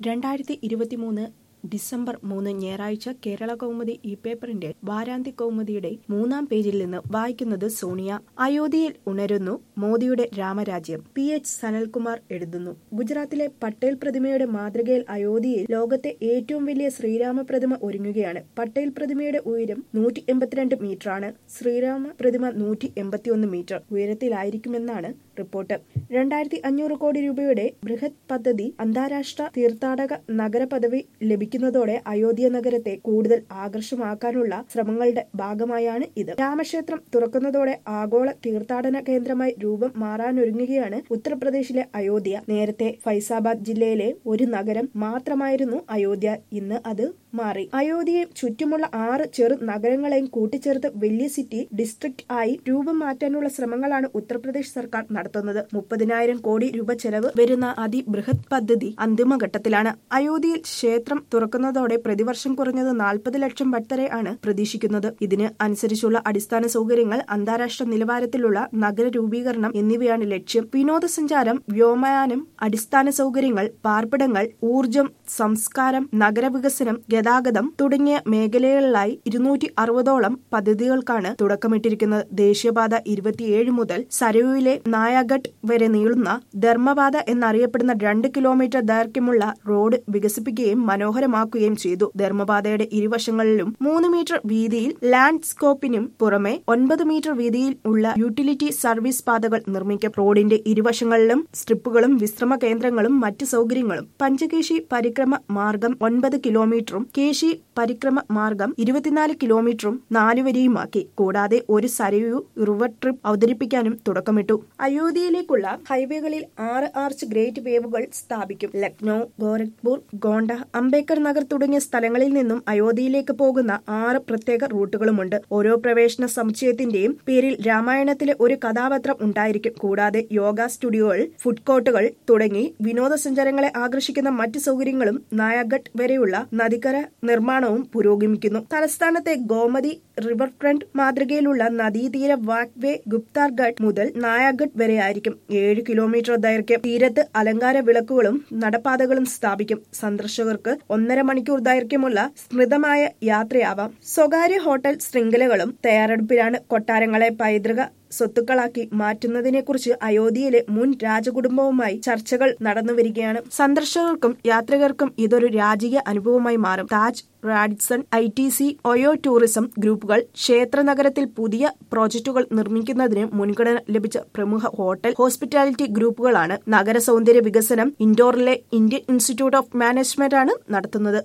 രണ്ടായിരത്തി ഇരുപത്തിമൂന്ന് ഡിസംബർ മൂന്ന് ഞായറാഴ്ച കേരള കൗമുദി ഈ പേപ്പറിന്റെ വാരാന്ത്യ കൗമുദിയുടെ മൂന്നാം പേജിൽ നിന്ന് വായിക്കുന്നത് സോണിയ അയോധ്യയിൽ ഉണരുന്നു മോദിയുടെ രാമരാജ്യം പി എച്ച് സനൽകുമാർ എഴുതുന്നു ഗുജറാത്തിലെ പട്ടേൽ പ്രതിമയുടെ മാതൃകയിൽ അയോധ്യയിൽ ലോകത്തെ ഏറ്റവും വലിയ ശ്രീരാമ പ്രതിമ ഒരുങ്ങുകയാണ് പട്ടേൽ പ്രതിമയുടെ ഉയരം നൂറ്റി എൺപത്തിരണ്ട് മീറ്ററാണ് ശ്രീരാമ പ്രതിമ നൂറ്റി എൺപത്തിയൊന്ന് മീറ്റർ ഉയരത്തിലായിരിക്കുമെന്നാണ് റിപ്പോർട്ട് രണ്ടായിരത്തി അഞ്ഞൂറ് കോടി രൂപയുടെ ബൃഹത് പദ്ധതി അന്താരാഷ്ട്ര തീർത്ഥാടക നഗര പദവി ലഭിക്കുന്നതോടെ അയോധ്യ നഗരത്തെ കൂടുതൽ ആകർഷമാക്കാനുള്ള ശ്രമങ്ങളുടെ ഭാഗമായാണ് ഇത് രാമക്ഷേത്രം തുറക്കുന്നതോടെ ആഗോള തീർത്ഥാടന കേന്ദ്രമായി രൂപം മാറാനൊരുങ്ങുകയാണ് ഉത്തർപ്രദേശിലെ അയോധ്യ നേരത്തെ ഫൈസാബാദ് ജില്ലയിലെ ഒരു നഗരം മാത്രമായിരുന്നു അയോധ്യ ഇന്ന് അത് മാറി അയോധ്യയെ ചുറ്റുമുള്ള ആറ് ചെറു നഗരങ്ങളെയും കൂട്ടിച്ചേർത്ത് വലിയ സിറ്റി ഡിസ്ട്രിക്ട് ആയി രൂപം മാറ്റാനുള്ള ശ്രമങ്ങളാണ് ഉത്തർപ്രദേശ് സർക്കാർ നടത്തുന്നത് മുപ്പതിനായിരം കോടി രൂപ ചെലവ് വരുന്ന അതിബൃഹത് പദ്ധതി അന്തിമഘട്ടത്തിലാണ് അയോധ്യയിൽ ക്ഷേത്രം തുറക്കുന്നതോടെ പ്രതിവർഷം കുറഞ്ഞത് നാൽപ്പത് ലക്ഷം ഭക്തരെ ആണ് പ്രതീക്ഷിക്കുന്നത് ഇതിന് അനുസരിച്ചുള്ള അടിസ്ഥാന സൗകര്യങ്ങൾ അന്താരാഷ്ട്ര നിലവാരത്തിലുള്ള നഗര രൂപീകരണം എന്നിവയാണ് ലക്ഷ്യം വിനോദസഞ്ചാരം വ്യോമയാനം അടിസ്ഥാന സൗകര്യങ്ങൾ പാർപ്പിടങ്ങൾ ഊർജം സംസ്കാരം നഗരവികസനം ഗതാഗതം തുടങ്ങിയ മേഖലകളിലായി ഇരുന്നൂറ്റി അറുപതോളം പദ്ധതികൾക്കാണ് തുടക്കമിട്ടിരിക്കുന്നത് ദേശീയപാത ഇരുപത്തിയേഴ് മുതൽ സരയുവിലെ നായാഘട്ട് വരെ നീളുന്ന ധർമ്മപാത എന്നറിയപ്പെടുന്ന രണ്ട് കിലോമീറ്റർ ദൈർഘ്യമുള്ള റോഡ് വികസിപ്പിക്കുകയും മനോഹരമാക്കുകയും ചെയ്തു ധർമ്മപാതയുടെ ഇരുവശങ്ങളിലും മൂന്ന് മീറ്റർ വീതിയിൽ ലാൻഡ്സ്കോപ്പിനും പുറമെ ഒൻപത് മീറ്റർ വീതിയിൽ ഉള്ള യൂട്ടിലിറ്റി സർവീസ് പാതകൾ നിർമ്മിക്കും റോഡിന്റെ ഇരുവശങ്ങളിലും സ്ട്രിപ്പുകളും വിശ്രമ കേന്ദ്രങ്ങളും മറ്റ് സൗകര്യങ്ങളും പഞ്ചകേശി പരിക്രമ മാർഗം ഒൻപത് കിലോമീറ്ററും കേശി പരിക്രമ മാർഗം ഇരുപത്തിനാല് കിലോമീറ്ററും നാലുവരിയുമാക്കി കൂടാതെ ഒരു സരയു റിവർ ട്രിപ്പ് അവതരിപ്പിക്കാനും തുടക്കമിട്ടു അയോധ്യയിലേക്കുള്ള ഹൈവേകളിൽ ആറ് ആർച്ച് ഗ്രേറ്റ് വേവുകൾ സ്ഥാപിക്കും ലക്നൌ ഗോരഖ്പൂർ ഗോണ്ട അംബേദ്കർ നഗർ തുടങ്ങിയ സ്ഥലങ്ങളിൽ നിന്നും അയോധ്യയിലേക്ക് പോകുന്ന ആറ് പ്രത്യേക റൂട്ടുകളുമുണ്ട് ഓരോ പ്രവേശന സമുച്ചയത്തിന്റെയും പേരിൽ രാമായണത്തിലെ ഒരു കഥാപാത്രം ഉണ്ടായിരിക്കും കൂടാതെ യോഗ സ്റ്റുഡിയോകൾ ഫുഡ് കോർട്ടുകൾ തുടങ്ങി വിനോദസഞ്ചാരങ്ങളെ ആകർഷിക്കുന്ന മറ്റ് സൗകര്യങ്ങളും നായാഘട്ട് വരെയുള്ള നദിക്കര നിർമ്മാണവും പുരോഗമിക്കുന്നു തലസ്ഥാനത്തെ ഗോമതി റിവർ ഫ്രണ്ട് മാതൃകയിലുള്ള നദീതീര വാക്ക് വേ ഗുപ്താർഘട്ട് മുതൽ നായാഘട്ട് വരെയായിരിക്കും ഏഴ് കിലോമീറ്റർ ദൈർഘ്യം തീരത്ത് അലങ്കാര വിളക്കുകളും നടപ്പാതകളും സ്ഥാപിക്കും സന്ദർശകർക്ക് ഒന്നര മണിക്കൂർ ദൈർഘ്യമുള്ള സ്മൃതമായ യാത്രയാവാം സ്വകാര്യ ഹോട്ടൽ ശൃംഖലകളും തയ്യാറെടുപ്പിലാണ് കൊട്ടാരങ്ങളെ പൈതൃക സ്വത്തുക്കളാക്കി മാറ്റുന്നതിനെക്കുറിച്ച് അയോധ്യയിലെ മുൻ രാജകുടുംബവുമായി ചർച്ചകൾ നടന്നുവരികയാണ് സന്ദർശകർക്കും യാത്രികർക്കും ഇതൊരു രാജകീയ അനുഭവമായി മാറും Taj Radisson I T C OYO tourism ഗ്രൂപ്പുകൾ ക്ഷേത്ര നഗരത്തിൽ പുതിയ പ്രോജക്റ്റുകൾ നിർമ്മിക്കുന്നതിന് മുൻഗണന ലഭിച്ച പ്രമുഖ ഹോട്ടൽ ഹോസ്പിറ്റാലിറ്റി ഗ്രൂപ്പുകളാണ് നഗര സൗന്ദര്യ വികസനം ഇൻഡോറിലെ ഇന്ത്യൻ ഇൻസ്റ്റിറ്റ്യൂട്ട് ഓഫ് മാനേജ്മെന്റ് ആണ് നടത്തുന്നത്